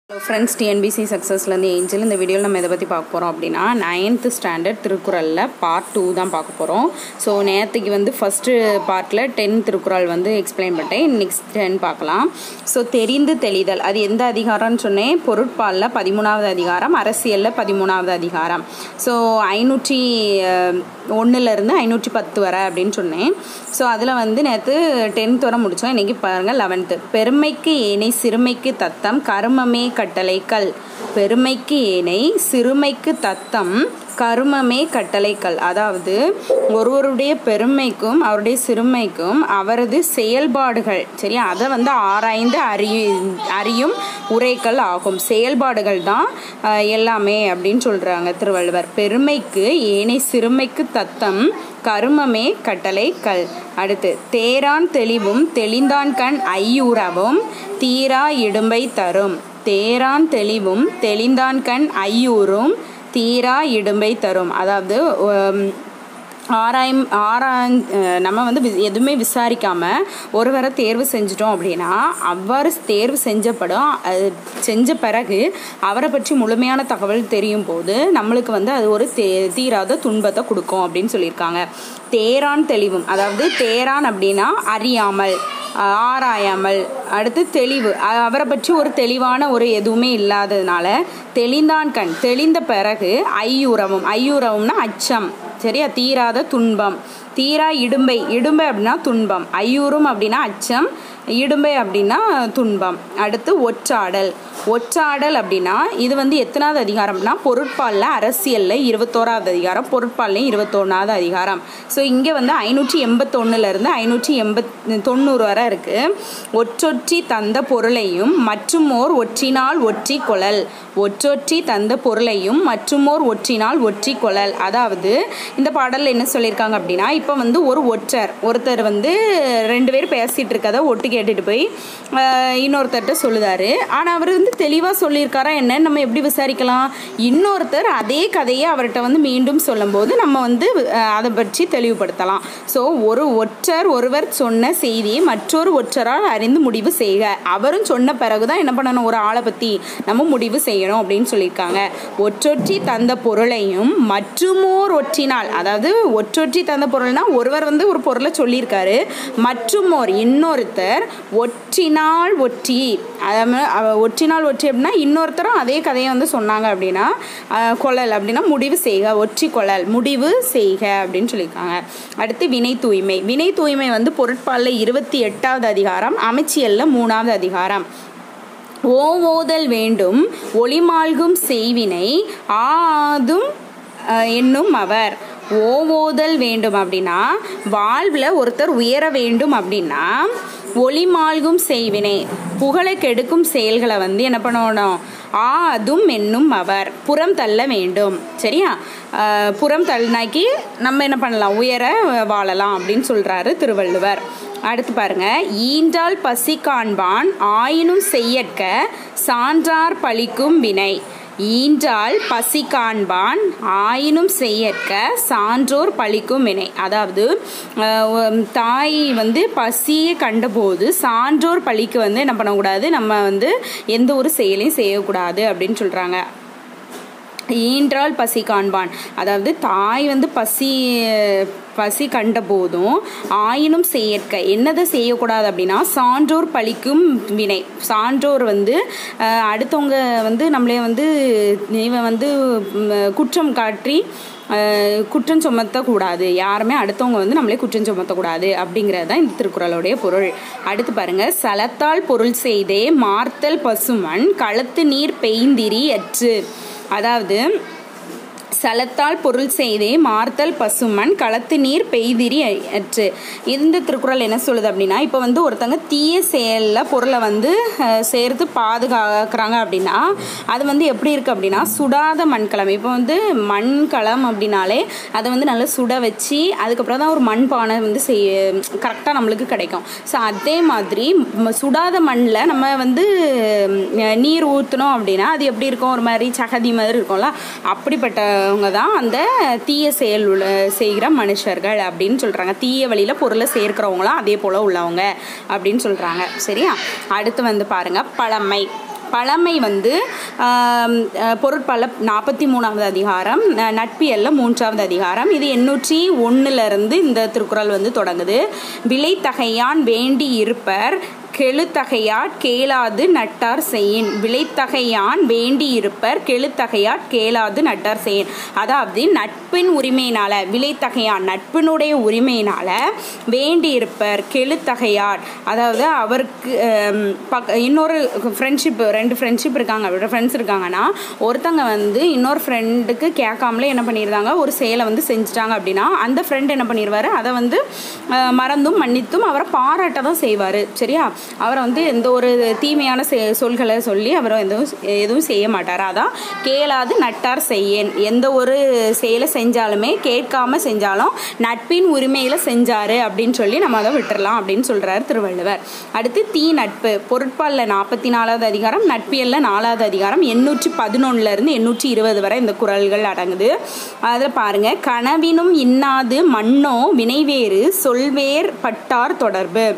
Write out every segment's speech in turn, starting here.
hello friends TNPSC சக்ஸஸ்லேருந்து Angel இந்த வீடியோவில் நம்ம எதை பற்றி பார்க்க போகிறோம் அப்படின்னா நைன்த்து ஸ்டாண்டர்ட் திருக்குறளில் பார்ட் டூ தான் பார்க்க போகிறோம் ஸோ நேற்றுக்கு வந்து ஃபஸ்ட்டு பார்ட்டில் டென் திருக்குறள் வந்து எக்ஸ்பிளைன் பண்ணிட்டேன் நெக்ஸ்ட் டென் பார்க்கலாம் ஸோ தெரிந்து தெளிதல் அது எந்த அதிகாரம்னு சொன்னேன் பொருட்பாலில் பதிமூணாவது அதிகாரம் அரசியலில் பதிமூணாவது அதிகாரம் ஸோ ஐநூற்றி ஒன்றுலேருந்து ஐநூற்றி பத்து வரை அப்படின்னு சொன்னேன் ஸோ அதில் வந்து நேற்று டென்த் வரை முடித்தோம் இன்றைக்கி பாருங்கள் லெவன்த்து பெருமைக்கு ஏனை சிறுமைக்கு தத்தம் கருமமே கட்டளைக்கல் பெருமைக்கு ஏனை சிறுமைக்கு தத்தம் கருமமே கட்டளைக்கல் அதாவது ஒருவருடைய பெருமைக்கும் அவருடைய சிறுமைக்கும் அவரது செயல்பாடுகள் சரியா அதை வந்து ஆராய்ந்து அறிய அறியும் உரைக்கல் ஆகும் செயல்பாடுகள் தான் எல்லாமே அப்படின்னு சொல்கிறாங்க திருவள்ளுவர் பெருமைக்கு ஏனை சிறுமைக்கு தத்தம் கருமமே கட்டளை கல் அடுத்து தேரான் தெளிவும் தெளிந்தான் கண் ஐயூரவும் தீரா இடும்பை தரும் தேரான் தெளிவும் தெளிந்தான் கண் ஐயூரும் தீரா இடும்பை தரும் அதாவது ஆராயும் ஆராய் நம்ம வந்து எதுவுமே விசாரிக்காமல் ஒருவரை தேர்வு செஞ்சிட்டோம் அப்படின்னா அவ்வாறு தேர்வு செஞ்சப்படும் செஞ்ச பிறகு அவரை பற்றி முழுமையான தகவல் தெரியும் போது நம்மளுக்கு வந்து அது ஒரு தே தீராத துன்பத்தை கொடுக்கும் அப்படின்னு சொல்லியிருக்காங்க தேரான் தெளிவும் அதாவது தேரான் அப்படின்னா அறியாமல் ஆராயாமல் அடுத்து தெளிவு அவரை பற்றி ஒரு தெளிவான ஒரு எதுவுமே இல்லாததுனால தெளிந்தான் கண் தெளிந்த பிறகு ஐயுறவும் ஐயுறவும்னா அச்சம் சரியா தீராத துன்பம் தீரா இடும்பை இடும்பை அப்படின்னா துன்பம் ஐயூரும் அப்படின்னா அச்சம் இடும்பை அப்படின்னா துன்பம் அடுத்து ஒற்றாடல் ஒற்றாடல் அப்படின்னா இது வந்து எத்தனாவது அதிகாரம்னா பொருட்பாலில் அரசியலில் இருபத்தோராவது அதிகாரம் பொருட்பாலையும் இருபத்தொன்னாவது அதிகாரம் ஸோ இங்கே வந்து ஐநூற்றி எண்பத்தொன்னுலேருந்து ஐநூற்றி எண்பத் தொண்ணூறு வரை இருக்குது ஒற்றொற்றி தந்த பொருளையும் மற்றுமோர் ஒற்றினால் ஒற்றி கொழல் ஒற்றொற்றி தந்த பொருளையும் மற்றுமோர் ஒற்றினால் ஒற்றி கொழல் அதாவது இந்த பாடலில் என்ன சொல்லியிருக்காங்க அப்படின்னா இப்போ வந்து ஒரு ஒற்றர் ஒருத்தர் வந்து ரெண்டு பேர் பேசிகிட்டு இருக்கதை ஒட்டு கேட்டுட்டு போய் இன்னொருத்தர்கிட்ட சொல்லுதாரு ஆனால் அவர் வந்து தெளிவாக சொல்லியிருக்காரா என்னன்னு நம்ம எப்படி விசாரிக்கலாம் இன்னொருத்தர் அதே கதையை அவர்கிட்ட வந்து மீண்டும் சொல்லும்போது நம்ம வந்து அதை பற்றி தெளிவுபடுத்தலாம் ஸோ ஒரு ஒற்றர் ஒருவர் சொன்ன செய்தியை மற்றொரு ஒற்றரால் அறிந்து முடிவு செய்க அவரும் சொன்ன பிறகு தான் என்ன பண்ணணும் ஒரு ஆளை பற்றி நம்ம முடிவு செய்யணும் அப்படின்னு சொல்லியிருக்காங்க ஒற்றொற்றி தந்த பொருளையும் மற்றுமோர் ஒற்றினால் அதாவது ஒற்றொற்றி தந்த பொருள்னா ஒருவர் வந்து ஒரு பொருளை சொல்லியிருக்காரு மற்றுமோர் இன்னொருத்தர் ஒற்றினால் ஒற்றி அதாவது ஒற்றினால் ஒற்றி அப்படின்னா இன்னொருத்தரும் அதே கதையை வந்து சொன்னாங்க அப்படின்னா கொள்ளல் அப்படின்னா முடிவு செய்க ஒற்றி கொள்ளல் முடிவு செய்க அப்படின்னு சொல்லியிருக்காங்க அடுத்து வினை தூய்மை வினை தூய்மை வந்து பொருட்பாலில் இருபத்தி எட்டாவது அதிகாரம் அமைச்சியலில் மூணாவது அதிகாரம் ஓவோதல் வேண்டும் ஒளிமால்கும் செய்வினை ஆதும் என்னும் அவர் ஓவோதல் வேண்டும் அப்படின்னா வாழ்வில் ஒருத்தர் உயர வேண்டும் அப்படின்னா ஒளிமால்கும் செய்வினை புகழை கெடுக்கும் செயல்களை வந்து என்ன பண்ணணும் ஆ அதும் என்னும் அவர் புறம் தள்ள வேண்டும் சரியா புறம் தள்ளினாக்கி நம்ம என்ன பண்ணலாம் உயர வாழலாம் அப்படின்னு சொல்கிறாரு திருவள்ளுவர் அடுத்து பாருங்க ஈன்றால் பசி காண்பான் ஆயினும் செய்யற்க சான்றார் பழிக்கும் வினை ஈன்றால் பசி காண்பான் ஆயினும் செய்யற்க சான்றோர் பழிக்கும் வினை அதாவது தாய் வந்து பசியை கண்டபோது சான்றோர் பழிக்கு வந்து என்ன பண்ணக்கூடாது நம்ம வந்து எந்த ஒரு செயலையும் செய்யக்கூடாது அப்படின்னு சொல்கிறாங்க ஈன்றால் பசி காண்பான் அதாவது தாய் வந்து பசி பசி கண்ட போதும் ஆயினும் செய்யற்க என்னதை செய்யக்கூடாது அப்படின்னா சான்றோர் பழிக்கும் வினை சான்றோர் வந்து அடுத்தவங்க வந்து நம்மளே வந்து இவன் வந்து குற்றம் காட்டி குற்றம் சுமத்தக்கூடாது யாருமே அடுத்தவங்க வந்து நம்மளே குற்றம் சுமத்தக்கூடாது அப்படிங்கிறது தான் இந்த திருக்குறளுடைய பொருள் அடுத்து பாருங்க சலத்தால் பொருள் செய்தே மார்த்தல் பசுமன் களத்து நீர் பெய்ந்திரி அற்று அதாவது சலத்தால் பொருள் செய்தே மார்த்தல் பசுமன் களத்து நீர் பெய்திரி அற்று இந்த திருக்குறள் என்ன சொல்லுது அப்படின்னா இப்போ வந்து ஒருத்தங்க தீய செயலில் பொருளை வந்து சேர்த்து பாதுகாக்கிறாங்க அப்படின்னா அது வந்து எப்படி இருக்குது அப்படின்னா சுடாத மண்கலம் இப்போ வந்து மண்கலம் அப்படின்னாலே அதை வந்து நல்லா சுட வச்சு அதுக்கப்புறம் தான் ஒரு மண் பானை வந்து செய்ய கரெக்டாக நம்மளுக்கு கிடைக்கும் ஸோ அதே மாதிரி சுடாத மண்ணில் நம்ம வந்து நீர் ஊற்றினோம் அப்படின்னா அது எப்படி இருக்கும் ஒரு மாதிரி சகதி மாதிரி இருக்கும்ல அப்படிப்பட்ட அவங்க தான் அந்த தீய செயல் உள்ள செய்கிற மனுஷர்கள் அப்படின்னு சொல்கிறாங்க தீய வழியில் பொருளை சேர்க்கிறவங்களாம் அதே போல் உள்ளவங்க அப்படின்னு சொல்கிறாங்க சரியா அடுத்து வந்து பாருங்கள் பழமை பழமை வந்து ஆம், அஹ், பொருட்பல நாற்பத்தி மூணாவது அதிகாரம் அஹ், நட்பியல்ல மூன்றாவது அதிகாரம் இது எண்ணூற்றி ஒன்றுலேருந்து இந்த திருக்குறள் வந்து தொடங்குது விலைத்தகையான் வேண்டி இருப்பர் கெழுத்தகையாட் கேளாது நட்டார் செய்யின் விளைத்தகையான் வேண்டி இருப்பர் கெழுத்தகையாட் கேளாது நட்டார் செய்யின் அதாவது நட்பின் உரிமையினால விளைத்தகையான் நட்பினுடைய உரிமையினால வேண்டி இருப்பர் கெழுத்தகையாட் அதாவது அவருக்கு ஹம், பக்க இன்னொரு ஃப்ரெண்ட்ஷிப் ரெண்டு ஃப்ரெண்ட்ஷிப் இருக்காங்க ஃப்ரெண்ட்ஸ் இருக்காங்கன்னா ஒருத்தங்க வந்து இன்னொரு ஃப்ரெண்டுக்கு கேட்காமலே என்ன பண்ணிடுறாங்க ஒரு செயலை வந்து செஞ்சுட்டாங்க அப்படின்னா அந்த ஃப்ரெண்ட் என்ன பண்ணிடுவாரு அதை வந்து அஹ், மறந்தும் மன்னித்தும் அவரை பாராட்ட தான் செய்வார் சரியா அவரை வந்து எந்த ஒரு தீமையான செ- சொல்களை சொல்லி அவரை எதுவும் எதுவும் செய்ய மாட்டார் அதான் கேளாது நட்டார் செய்யேன் எந்த ஒரு செயலை செஞ்சாலுமே கேட்காம செஞ்சாலும் நட்பின் உரிமையில் செஞ்சாரு அப்படின்னு சொல்லி நம்ம அதை விட்டுறலாம் அப்படின்னு சொல்றாரு திருவள்ளுவர் அடுத்து தீ நட்பு பொருட்பாலில் நாற்பத்தி நாலாவது அதிகாரம் நட்பியல்ல நாலாவது அதிகாரம் எண்ணூற்றி பதினொன்னுல இருந்து எண்ணூற்றி இருபது வரை இந்த குறள்கள் அடங்குது அதில் பாருங்க கனவினும் இன்னாது மண்ணோ வினைவேறு சொல்வேர் பட்டார் தொடர்பு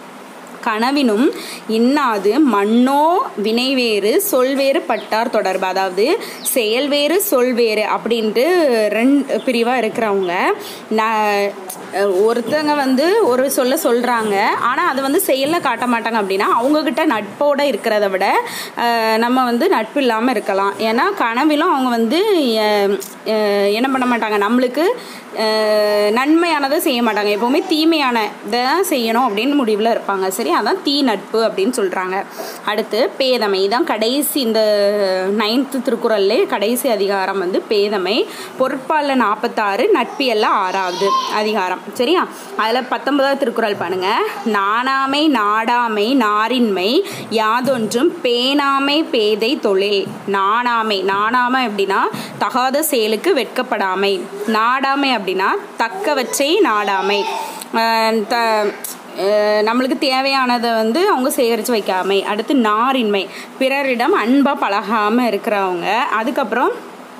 கனவினும் இன்னாது மண்ணோ வினைவேறு சொல்வேறு பட்டார் தொடர்பு அதாவது செயல்வேறு சொல்வேறு அப்படின்ட்டு ரெண்டு பிரிவாக இருக்கிறவங்க ந- ஒருத்தங்க வந்து ஒரு சொல்ல சொல்கிறாங்க ஆனால் அதை வந்து செயலில் காட்ட மாட்டாங்க அப்படின்னா அவங்கக்கிட்ட நட்போடு இருக்கிறத விட அஹ், நம்ம வந்து நட்பு இல்லாமல் இருக்கலாம் ஏன்னா கனவிலும் அவங்க வந்து அஹ், அஹ், என்ன பண்ண மாட்டாங்க நம்மளுக்கு அஹ், நன்மையானதை செய்ய மாட்டாங்க எப்போவுமே தீமையான இதை தான் செய்யணும் அப்படின்னு முடிவில் இருப்பாங்க சரி அதான் தீ நட்பு அப்படின்னு சொல்கிறாங்க அடுத்து பேதமை தான் கடைசி இந்த நைன்த்து திருக்குறள்லே கடைசி அதிகாரம் வந்து பேதமை பொருட்பாலில் நாற்பத்தாறு நட்பியெல்லாம் ஆறாவது அதிகாரம் சரியா அதில் பத்தொன்பதாவது திருக்குறள் பாருங்க நாணாமை நாடாமை நாரின்மை யாதொன்றும் பேணாமை பேதை தொழில் நாணாமை நாணாமை அப்படின்னா தகாத செயலுக்கு வெட்கப்படாமை நாடாமை அப்படின்னா தக்கவற்றை நாடாமை அஹ் த அஹ் நம்மளுக்கு தேவையானதை வந்து அவங்க சேகரித்து வைக்காமை அடுத்து நாரின்மை பிறரிடம் அன்பாக பழகாமல் இருக்கிறவங்க அதுக்கப்புறம்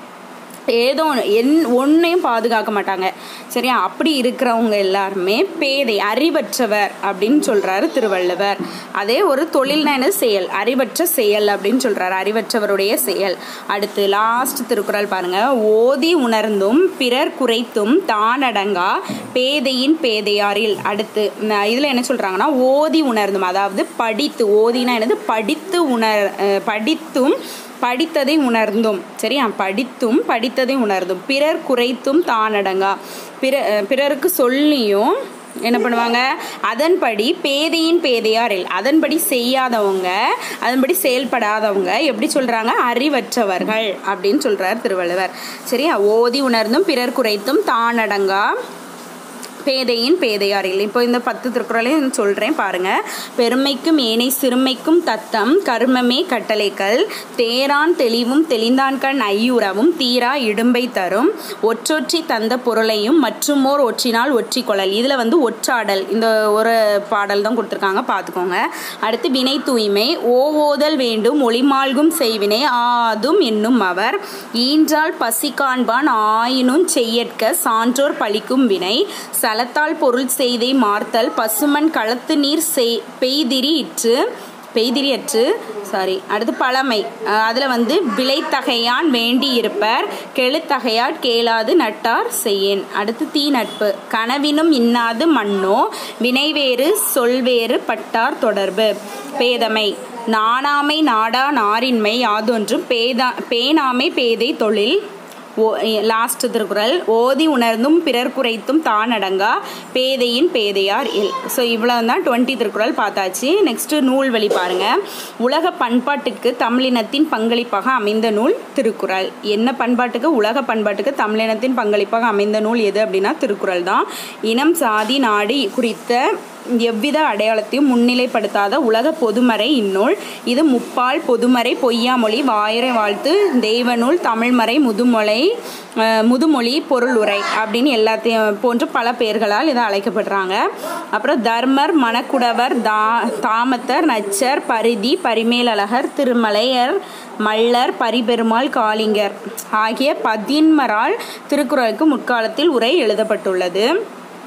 ஏதோ ஒன்று என் ஒன்றையும் பாதுகாக்க மாட்டாங்க சரியா அப்படி இருக்கிறவங்க எல்லாருமே பேதை அறிவற்றவர் அப்படின்னு சொல்கிறாரு திருவள்ளுவர் அதே ஒரு தொழில்னா என்ன செயல் அறிவற்ற செயல் அப்படின்னு சொல்கிறாரு அறிவற்றவருடைய செயல் அடுத்து லாஸ்ட் திருக்குறள் பாருங்க ஓதி உணர்ந்தும் பிறர் குறைத்தும் தானடங்கா பேதையின் பேதையாரில் அடுத்து இதில் என்ன சொல்கிறாங்கன்னா ஓதி உணர்ந்தும் அதாவது படித்து ஓதினா என்னது படித்து உணர் அஹ் படித்தும் படித்ததை உணர்ந்தும் சரியா படித்தும் படித்ததை உணர்ந்தும் பிறர் குறைத்தும் தானடங்கா பிற அஹ் பிறருக்கு சொல்லியும் என்ன பண்ணுவாங்க அதன்படி பேதையின் பேதையாரில் அதன்படி செய்யாதவங்க அதன்படி செயல்படாதவங்க எப்படி சொல்றாங்க அறிவற்றவர்கள் அப்படின்னு சொல்றார் திருவள்ளுவர் சரியா ஓதி உணர்ந்தும் பிறர் குறைத்தும் தானடங்கா பேதையின் பேதையாரில் இப்போ இந்த பத்து திருக்குறளையும் சொல்கிறேன் பாருங்க பெருமைக்கும் ஏனை சிறுமைக்கும் தத்தம் கர்மமே கட்டளைகள் தேரான் தெளிவும் தெளிந்தான்கண் ஐயுறவும் தீரா இடும்பை தரும் ஒற்றொற்றி தந்த பொருளையும் மற்றுமோர் ஒற்றினால் ஒற்றி கொள்ளல் இதில் வந்து ஒற்றாடல் இந்த ஒரு பாடல் தான் கொடுத்துருக்காங்க பார்த்துக்கோங்க அடுத்து வினை தூய்மை ஓவோதல் வேண்டும் ஒளிமால்கும் செய்வினை ஆதும் என்னும் அவர் ஈன்றால் பசி காண்பான் ஆயினும் செய்யற்க சான்றோர் பழிக்கும் வினை சலத்தால் பொருள் செய்தை மார்த்தல் பசுமன் களத்து நீர் செய் பெய்திரி இற்று பெய்திரியற்று சாரி அடுத்து பழமை அதில் வந்து விளைத்தகையான் வேண்டி இருப்பர் கெழுத்தகையாட் கேளாது நட்டார் செய்யேன் அடுத்து தீ நட்பு கனவினும் இன்னாது மண்ணோ வினைவேறு சொல்வேறு பட்டார் தொடர்பு பேதமை நாணாமை நாடா நாரின்மை யாதொன்றும் பேதா பேணாமை பேதை தொழில் ஓ லாஸ்ட் திருக்குறள் ஓதி உணர்ந்தும் பிறர் குறைத்தும் தான் அடங்கா பேதையின் பேதையார் இல் ஸோ இவ்வளோ தான் டுவெண்ட்டி திருக்குறள் பார்த்தாச்சு நெக்ஸ்ட்டு நூல் வழி பாருங்க உலக பண்பாட்டுக்கு தமிழினத்தின் பங்களிப்பாக அமைந்த நூல் திருக்குறள் என்ன பண்பாட்டுக்கு உலக பண்பாட்டுக்கு தமிழினத்தின் பங்களிப்பாக அமைந்த நூல் எது அப்படின்னா திருக்குறள் தான் இனம் சாதி நாடு குறித்த எவ்வித அடையாளத்தையும் முன்னிலைப்படுத்தாத உலக பொதுமறை இந்நூல் இது முப்பால் பொதுமறை பொய்யாமொழி வாயரை வாழ்த்து தெய்வநூல் தமிழ்மறை முதுமொழி அஹ், முதுமொழி பொருள் உரை அப்படின்னு எல்லாத்தையும் போன்று பல பெயர்களால் இதை அழைக்கப்படுறாங்க அப்புறம் தர்மர் மணக்குடவர் தா தாமத்தர் நச்சர் பரிதி பரிமேலழகர் திருமலையர் மல்லர் பரிபெருமாள் காளிங்கர் ஆகிய பதின்மரால் திருக்குறளுக்கு முற்காலத்தில் உரை எழுதப்பட்டுள்ளது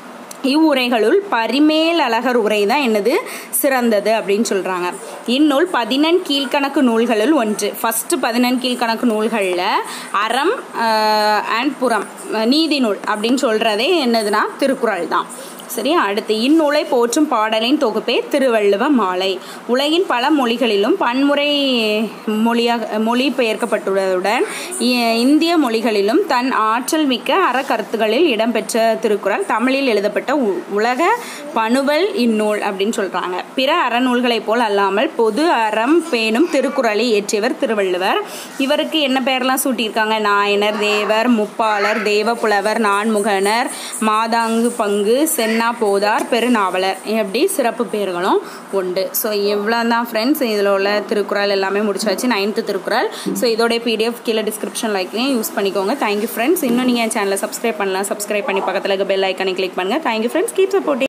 இவ்வுரைகளுள் பரிமேல் அழகர் உரை தான் என்னது சிறந்தது அப்படின்னு சொல்கிறாங்க இந்நூல் பதினெண் கீழ்கணக்கு நூல்களுள் ஒன்று ஃபஸ்ட்டு பதினெண் கீழ்கணக்கு நூல்களில் அறம் அண்ட் புறம் நீதி நூல் அப்படின்னு சொல்கிறதே என்னதுன்னா திருக்குறள் தான் சரி அடுத்து இந்நூலை போற்றும் பாடலின் தொகுப்பே திருவள்ளுவ மாலை உலகின் பல மொழிகளிலும் பன்முறை மொழியாக மொழி பெயர்க்கப்பட்டுள்ளதுடன் இந்திய மொழிகளிலும் தன் ஆற்றல் மிக்க அறக்கருத்துகளில் இடம்பெற்ற திருக்குறள் தமிழில் எழுதப்பட்ட உலக பணுவல் இந்நூல் அப்படின்னு சொல்கிறாங்க பிற அறநூல்களைப் போல் அல்லாமல் பொது அறம் பேணும் திருக்குறளை இயற்றியவர் திருவள்ளுவர் இவருக்கு என்ன பெயர்லாம் சூட்டியிருக்காங்க நாயனர் தேவர் முப்பாளர் தேவப்புலவர் நான்முகனர் மாதாங்கு பங்கு சென் சென்னா போதார் பெருநாவலர் எப்படி சிறப்பு பேர்களும் உண்டு ஸோ இவ்வளோ தான் ஃப்ரெண்ட்ஸ் இதில் உள்ள திருக்குறள் எல்லாமே முடிச்சாச்சு நைன்த்து திருக்குறள் ஸோ இதோடைய பிடிஎஃப் கீழே டிஸ்கிரிப்ஷன் லைக்லையும் யூஸ் பண்ணிக்கோங்க தேங்க்யூ ஃப்ரெண்ட்ஸ் இன்னும் நீங்கள் என் சேனலை சப்ஸ்கிரைப் பண்ணலாம் சப்ஸ்கிரைப் பண்ணி பக்கத்தில் இருக்க பெல் ஐக்கனை கிளிக் பண்ணுங்கள் தேங்க்யூ ஃப்ரெண்ட்ஸ் கீப் சப்போர்ட்டிங்